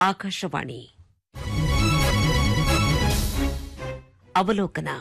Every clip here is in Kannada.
ಆಕಾಶವಾಣಿ ಅವಲೋಕನ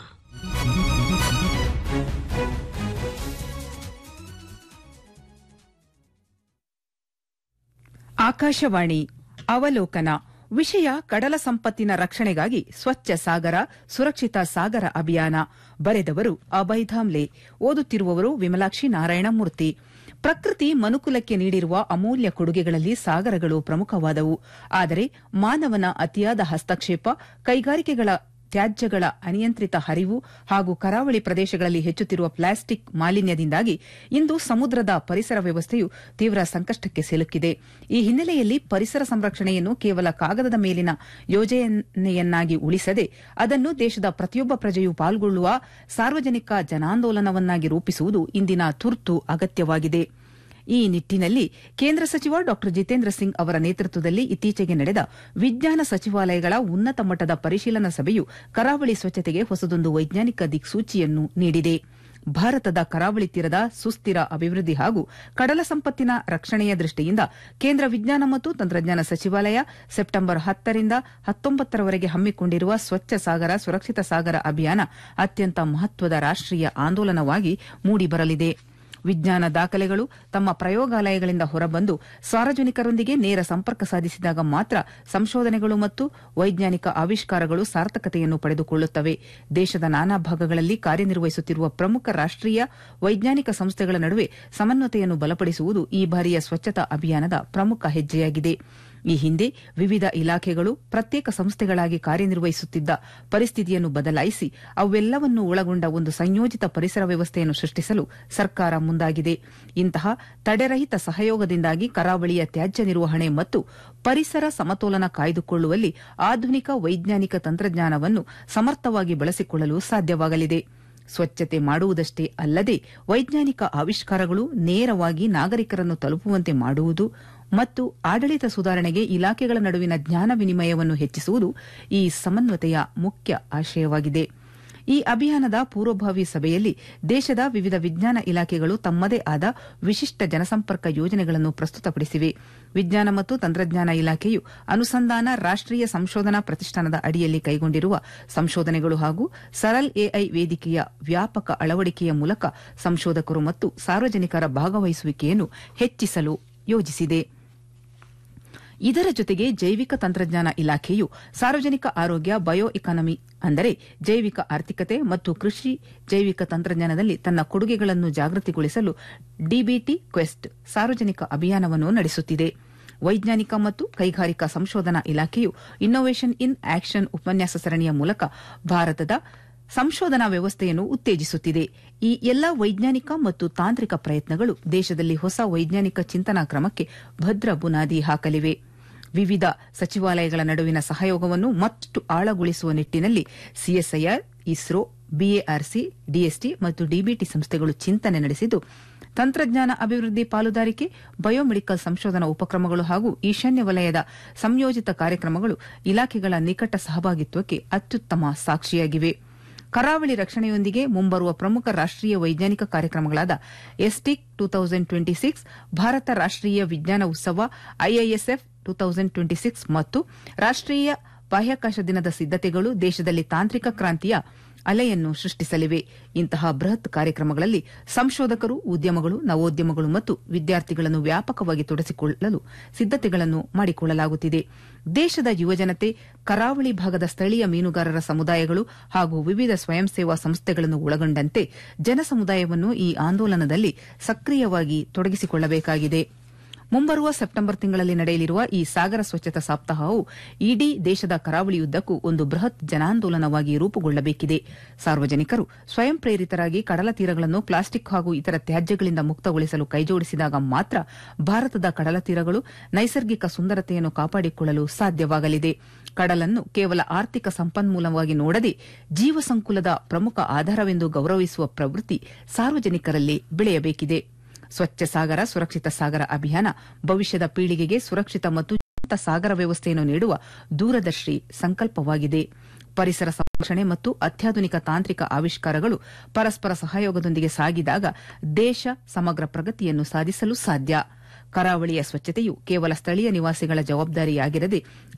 ಆಕಾಶವಾಣಿ ಅವಲೋಕನ ವಿಷಯ ಕಡಲ ಸಂಪತ್ತಿನ ರಕ್ಷಣೆಗಾಗಿ ಸ್ವಚ್ಛ ಸಾಗರ ಸುರಕ್ಷಿತ ಸಾಗರ ಅಭಿಯಾನ ಬರೆದವರು ಅಭಯ್ ಧಾಮ್ಲೆ ಓದುತ್ತಿರುವವರು ವಿಮಲಾಕ್ಷಿ ನಾರಾಯಣಮೂರ್ತಿ ಪ್ರಕೃತಿ ಮನುಕುಲಕ್ಕೆ ನೀಡಿರುವ ಅಮೂಲ್ಯ ಕೊಡುಗೆಗಳಲ್ಲಿ ಸಾಗರಗಳು ಪ್ರಮುಖವಾದವು ಆದರೆ ಮಾನವನ ಅತಿಯಾದ ಹಸ್ತಕ್ಷೇಪ ಕೈಗಾರಿಕೆಗಳ ತ್ಯಾಜ್ಯಗಳ ಅನಿಯಂತ್ರಿತ ಹರಿವು ಹಾಗೂ ಕರಾವಳಿ ಪ್ರದೇಶಗಳಲ್ಲಿ ಹೆಚ್ಚುತ್ತಿರುವ ಪ್ಲಾಸ್ಟಿಕ್ ಮಾಲಿನ್ಯದಿಂದಾಗಿ ಇಂದು ಸಮುದ್ರದ ಪರಿಸರ ವ್ಯವಸ್ಥೆಯು ತೀವ್ರ ಸಂಕಷ್ಟಕ್ಕೆ ಸಿಲುಕಿದೆ ಈ ಹಿನ್ನೆಲೆಯಲ್ಲಿ ಪರಿಸರ ಸಂರಕ್ಷಣೆಯನ್ನು ಕೇವಲ ಕಾಗದದ ಮೇಲಿನ ಯೋಜನೆಯನ್ನಾಗಿ ಉಳಿಸದೆ ಅದನ್ನು ದೇಶದ ಪ್ರತಿಯೊಬ್ಬ ಪ್ರಜೆಯೂ ಪಾಲ್ಗೊಳ್ಳುವ ಸಾರ್ವಜನಿಕ ಜನಾಂದೋಲನವನ್ನಾಗಿ ರೂಪಿಸುವುದು ಇಂದಿನ ತುರ್ತು ಅಗತ್ಯವಾಗಿದೆ ಈ ನಿಟ್ಟಿನಲ್ಲಿ ಕೇಂದ್ರ ಸಚಿವ ಡಾ ಜಿತೇಂದ್ರ ಸಿಂಗ್ ಅವರ ನೇತೃತ್ವದಲ್ಲಿ ಇತ್ತೀಚೆಗೆ ನಡೆದ ವಿಜ್ಞಾನ ಸಚಿವಾಲಯಗಳ ಉನ್ನತ ಮಟ್ಟದ ಪರಿಶೀಲನಾ ಸಭೆಯು ಕರಾವಳಿ ಸ್ವಚ್ಛತೆಗೆ ಹೊಸದೊಂದು ವೈಜ್ಞಾನಿಕ ದಿಕ್ಸೂಚಿಯನ್ನು ನೀಡಿದೆ ಭಾರತದ ಕರಾವಳಿ ತೀರದ ಸುಸ್ಥಿರ ಅಭಿವೃದ್ಧಿ ಹಾಗೂ ಕಡಲ ಸಂಪತ್ತಿನ ರಕ್ಷಣೆಯ ದೃಷ್ಟಿಯಿಂದ ಕೇಂದ್ರ ವಿಜ್ಞಾನ ಮತ್ತು ತಂತ್ರಜ್ಞಾನ ಸಚಿವಾಲಯ ಸೆಪ್ಟೆಂಬರ್ ಹತ್ತರಿಂದ ಹತ್ತೊಂಬತ್ತರವರೆಗೆ ಹಮ್ಮಿಕೊಂಡಿರುವ ಸ್ವಚ್ಛ ಸಾಗರ ಸುರಕ್ಷಿತ ಸಾಗರ ಅಭಿಯಾನ ಅತ್ಯಂತ ಮಹತ್ವದ ರಾಷ್ಟೀಯ ಆಂದೋಲನವಾಗಿ ಮೂಡಿಬರಲಿದೆ ವಿಜ್ಞಾನ ದಾಖಲೆಗಳು ತಮ್ಮ ಪ್ರಯೋಗಾಲಯಗಳಿಂದ ಹೊರಬಂದು ಸಾರ್ವಜನಿಕರೊಂದಿಗೆ ನೇರ ಸಂಪರ್ಕ ಸಾಧಿಸಿದಾಗ ಮಾತ್ರ ಸಂಶೋಧನೆಗಳು ಮತ್ತು ವೈಜ್ಞಾನಿಕ ಆವಿಷ್ಕಾರಗಳು ಸಾರ್ಥಕತೆಯನ್ನು ಪಡೆದುಕೊಳ್ಳುತ್ತವೆ ದೇಶದ ನಾನಾ ಭಾಗಗಳಲ್ಲಿ ಕಾರ್ಯನಿರ್ವಹಿಸುತ್ತಿರುವ ಪ್ರಮುಖ ರಾಷ್ಟೀಯ ವೈಜ್ಞಾನಿಕ ಸಂಸ್ಥೆಗಳ ನಡುವೆ ಸಮನ್ವತೆಯನ್ನು ಬಲಪಡಿಸುವುದು ಈ ಬಾರಿಯ ಸ್ವಚ್ಛತಾ ಅಭಿಯಾನದ ಪ್ರಮುಖ ಹೆಜ್ಜೆಯಾಗಿದೆ ಈ ಹಿಂದೆ ವಿವಿಧ ಇಲಾಖೆಗಳು ಪ್ರತ್ಯೇಕ ಸಂಸ್ಥೆಗಳಾಗಿ ಕಾರ್ಯನಿರ್ವಹಿಸುತ್ತಿದ್ದ ಪರಿಸ್ಥಿತಿಯನ್ನು ಬದಲಾಯಿಸಿ ಅವೆಲ್ಲವನ್ನೂ ಒಳಗೊಂಡ ಒಂದು ಸಂಯೋಜಿತ ಪರಿಸರ ವ್ಯವಸ್ಥೆಯನ್ನು ಸೃಷ್ಟಿಸಲು ಸರ್ಕಾರ ಮುಂದಾಗಿದೆ ಇಂತಹ ತಡೆರಹಿತ ಸಹಯೋಗದಿಂದಾಗಿ ಕರಾವಳಿಯ ತ್ಯಾಜ್ಯ ನಿರ್ವಹಣೆ ಮತ್ತು ಪರಿಸರ ಸಮತೋಲನ ಕಾಯ್ದುಕೊಳ್ಳುವಲ್ಲಿ ಆಧುನಿಕ ವೈಜ್ಞಾನಿಕ ತಂತ್ರಜ್ಞಾನವನ್ನು ಸಮರ್ಥವಾಗಿ ಬಳಸಿಕೊಳ್ಳಲು ಸಾಧ್ಯವಾಗಲಿದೆ ಸ್ವಚ್ಛತೆ ಮಾಡುವುದಷ್ಟೇ ಅಲ್ಲದೆ ವೈಜ್ಞಾನಿಕ ಆವಿಷ್ಕಾರಗಳು ನೇರವಾಗಿ ನಾಗರಿಕರನ್ನು ತಲುಪುವಂತೆ ಮಾಡುವುದು ಮತ್ತು ಆಡಳಿತ ಸುಧಾರಣೆಗೆ ಇಲಾಖೆಗಳ ನಡುವಿನ ಜ್ಞಾನ ವಿನಿಮಯವನ್ನು ಹೆಚ್ಚಿಸುವುದು ಈ ಸಮನ್ವತೆಯ ಮುಖ್ಯ ಆಶಯವಾಗಿದೆ ಈ ಅಭಿಯಾನದ ಪೂರ್ವಭಾವಿ ಸಭೆಯಲ್ಲಿ ದೇಶದ ವಿವಿಧ ವಿಜ್ಞಾನ ಇಲಾಖೆಗಳು ತಮ್ಮದೇ ಆದ ವಿಶಿಷ್ಟ ಜನಸಂಪರ್ಕ ಯೋಜನೆಗಳನ್ನು ಪ್ರಸ್ತುತಪಡಿಸಿವೆ ವಿಜ್ಞಾನ ಮತ್ತು ತಂತ್ರಜ್ಞಾನ ಇಲಾಖೆಯು ಅನುಸಂಧಾನ ರಾಷ್ಟೀಯ ಸಂಶೋಧನಾ ಪ್ರತಿಷ್ಠಾನದ ಅಡಿಯಲ್ಲಿ ಕೈಗೊಂಡಿರುವ ಸಂಶೋಧನೆಗಳು ಹಾಗೂ ಸರಲ್ ಎಐ ವೇದಿಕೆಯ ವ್ಯಾಪಕ ಅಳವಡಿಕೆಯ ಮೂಲಕ ಸಂಶೋಧಕರು ಮತ್ತು ಸಾರ್ವಜನಿಕರ ಭಾಗವಹಿಸುವಿಕೆಯನ್ನು ಹೆಚ್ಚಿಸಲು ಯೋಜಿಸಿದೆ ಇದರ ಜೊತೆಗೆ ಜೈವಿಕ ತಂತ್ರಜ್ಞಾನ ಇಲಾಖೆಯು ಸಾರ್ವಜನಿಕ ಆರೋಗ್ಯ ಬಯೋ ಎಕಾನಮಿ ಅಂದರೆ ಜೈವಿಕ ಆರ್ಥಿಕತೆ ಮತ್ತು ಕೃಷಿ ಜೈವಿಕ ತಂತ್ರಜ್ಞಾನದಲ್ಲಿ ತನ್ನ ಕೊಡುಗೆಗಳನ್ನು ಜಾಗೃತಿಗೊಳಿಸಲು ಡಿಬಿಟಿ ಕ್ವೆಸ್ಟ್ ಸಾರ್ವಜನಿಕ ಅಭಿಯಾನವನ್ನು ನಡೆಸುತ್ತಿದೆ ವೈಜ್ಞಾನಿಕ ಮತ್ತು ಕೈಗಾರಿಕಾ ಸಂಶೋಧನಾ ಇಲಾಖೆಯು ಇನ್ನೋವೇಷನ್ ಇನ್ ಆಕ್ಷನ್ ಉಪನ್ಯಾಸ ಸರಣಿಯ ಮೂಲಕ ಭಾರತದ ಸಂಶೋಧನಾ ವ್ಯವಸ್ಥೆಯನ್ನು ಉತ್ತೇಜಿಸುತ್ತಿದೆ ಈ ಎಲ್ಲ ವೈಜ್ಞಾನಿಕ ಮತ್ತು ತಾಂತ್ರಿಕ ಪ್ರಯತ್ನಗಳು ದೇಶದಲ್ಲಿ ಹೊಸ ವೈಜ್ಞಾನಿಕ ಚಿಂತನಾ ಕ್ರಮಕ್ಕೆ ಭದ್ರ ಬುನಾದಿ ಹಾಕಲಿವೆ ವಿವಿಧ ಸಚಿವಾಲಯಗಳ ನಡುವಿನ ಸಹಯೋಗವನ್ನು ಮತ್ತಷ್ಟು ಆಳಗೊಳಿಸುವ ನಿಟ್ಟಿನಲ್ಲಿ ಸಿಎಸ್ಐಆರ್ ಇಸ್ರೋ ಬಿಎಆರ್ಸಿ ಡಿಎಸ್ಟಿ ಮತ್ತು ಡಿಬಿಟಿ ಸಂಸ್ಥೆಗಳು ಚಿಂತನೆ ನಡೆಸಿದ್ದು ತಂತ್ರಜ್ಞಾನ ಅಭಿವೃದ್ಧಿ ಪಾಲುದಾರಿಕೆ ಬಯೋಮೆಡಿಕಲ್ ಸಂಶೋಧನಾ ಉಪಕ್ರಮಗಳು ಹಾಗೂ ಈಶಾನ್ಯ ವಲಯದ ಸಂಯೋಜಿತ ಕಾರ್ಯಕ್ರಮಗಳು ಇಲಾಖೆಗಳ ನಿಕಟ ಸಹಭಾಗಿತ್ವಕ್ಕೆ ಅತ್ಯುತ್ತಮ ಸಾಕ್ಷಿಯಾಗಿವೆ ಕರಾವಳಿ ರಕ್ಷಣೆಯೊಂದಿಗೆ ಮುಂಬರುವ ಪ್ರಮುಖ ರಾಷ್ಟೀಯ ವೈಜ್ಞಾನಿಕ ಕಾರ್ಯಕ್ರಮಗಳಾದ ESTIC two thousand twenty six ಭಾರತ ರಾಷ್ಟೀಯ ವಿಜ್ಞಾನ ಉತ್ಸವ IISF two thousand twenty six ಮತ್ತು ರಾಷ್ಟೀಯ ಬಾಹ್ಯಾಕಾಶ ದಿನದ ಸಿದ್ದತೆಗಳು ದೇಶದಲ್ಲಿ ತಾಂತ್ರಿಕ ಕ್ರಾಂತಿಯ ಅಲೆಯನ್ನು ಸೃಷ್ಟಿಸಲಿವೆ ಇಂತಹ ಬೃಹತ್ ಕಾರ್ಯಕ್ರಮಗಳಲ್ಲಿ ಸಂಶೋಧಕರು ಉದ್ಯಮಗಳು ನವೋದ್ಯಮಗಳು ಮತ್ತು ವಿದ್ಯಾರ್ಥಿಗಳನ್ನು ವ್ಯಾಪಕವಾಗಿ ತೊಡಸಿಕೊಳ್ಳಲು ಸಿದ್ದತೆಗಳನ್ನು ಮಾಡಿಕೊಳ್ಳಲಾಗುತ್ತಿದೆ ದೇಶದ ಯುವಜನತೆ ಕರಾವಳಿ ಭಾಗದ ಸ್ಥಳೀಯ ಮೀನುಗಾರರ ಸಮುದಾಯಗಳು ಹಾಗೂ ವಿವಿಧ ಸ್ವಯಂ ಸೇವಾ ಸಂಸ್ಥೆಗಳನ್ನು ಒಳಗೊಂಡಂತೆ ಜನಸಮುದಾಯವನ್ನು ಈ ಆಂದೋಲನದಲ್ಲಿ ಸಕ್ರಿಯವಾಗಿ ತೊಡಗಿಸಿಕೊಳ್ಳಬೇಕಾಗಿದೆ ಮುಂಬರುವ ಸೆಪ್ಟೆಂಬರ್ ತಿಂಗಳಲ್ಲಿ ನಡೆಯಲಿರುವ ಈ ಸಾಗರ ಸ್ವಚ್ಛತಾ ಸಪ್ತಾಹವು ಇಡೀ ದೇಶದ ಕರಾವಳಿಯುದ್ದಕ್ಕೂ ಒಂದು ಬೃಹತ್ ಜನಾಂದೋಲನವಾಗಿ ರೂಪುಗೊಳ್ಳಬೇಕಿದೆ ಸಾರ್ವಜನಿಕರು ಸ್ವಯಂ ಪ್ರೇರಿತರಾಗಿ ಕಡಲ ತೀರಗಳನ್ನು ಪ್ಲಾಸ್ಟಿಕ್ ಹಾಗೂ ಇತರ ತ್ಯಾಜ್ಯಗಳಿಂದ ಮುಕ್ತಗೊಳಿಸಲು ಕೈಜೋಡಿಸಿದಾಗ ಮಾತ್ರ ಭಾರತದ ಕಡಲ ತೀರಗಳು ನೈಸರ್ಗಿಕ ಸುಂದರತೆಯನ್ನು ಕಾಪಾಡಿಕೊಳ್ಳಲು ಸಾಧ್ಯವಾಗಲಿದೆ ಕಡಲನ್ನು ಕೇವಲ ಆರ್ಥಿಕ ಸಂಪನ್ಮೂಲವಾಗಿ ನೋಡದೆ ಜೀವಸಂಕುಲದ ಪ್ರಮುಖ ಆಧಾರವೆಂದು ಗೌರವಿಸುವ ಪ್ರವೃತ್ತಿ ಸಾರ್ವಜನಿಕರಲ್ಲಿ ಬೆಳೆಯಬೇಕಿದೆ ಸ್ವಚ್ಛ ಸಾಗರ ಸುರಕ್ಷಿತ ಸಾಗರ ಅಭಿಯಾನ ಭವಿಷ್ಯದ ಪೀಳಿಗೆಗೆ ಸುರಕ್ಷಿತ ಮತ್ತು ಜೀವಂತ ಸಾಗರ ವ್ಯವಸ್ಥೆಯನ್ನು ನೀಡುವ ದೂರದರ್ಶಿ ಸಂಕಲ್ಪವಾಗಿದೆ ಪರಿಸರ ಸಂರಕ್ಷಣೆ ಮತ್ತು ಅತ್ಯಾಧುನಿಕ ತಾಂತ್ರಿಕ ಆವಿಷ್ಕಾರಗಳು ಪರಸ್ಪರ ಸಹಯೋಗದೊಂದಿಗೆ ಸಾಗಿದಾಗ ದೇಶ ಸಮಗ್ರ ಪ್ರಗತಿಯನ್ನು ಸಾಧಿಸಲು ಸಾಧ್ಯ ಕರಾವಳಿಯ ಸ್ವಚ್ಛತೆಯು ಕೇವಲ ಸ್ಥಳೀಯ ನಿವಾಸಿಗಳ ಜವಾಬ್ದಾರಿಯಾಗಿರದೆ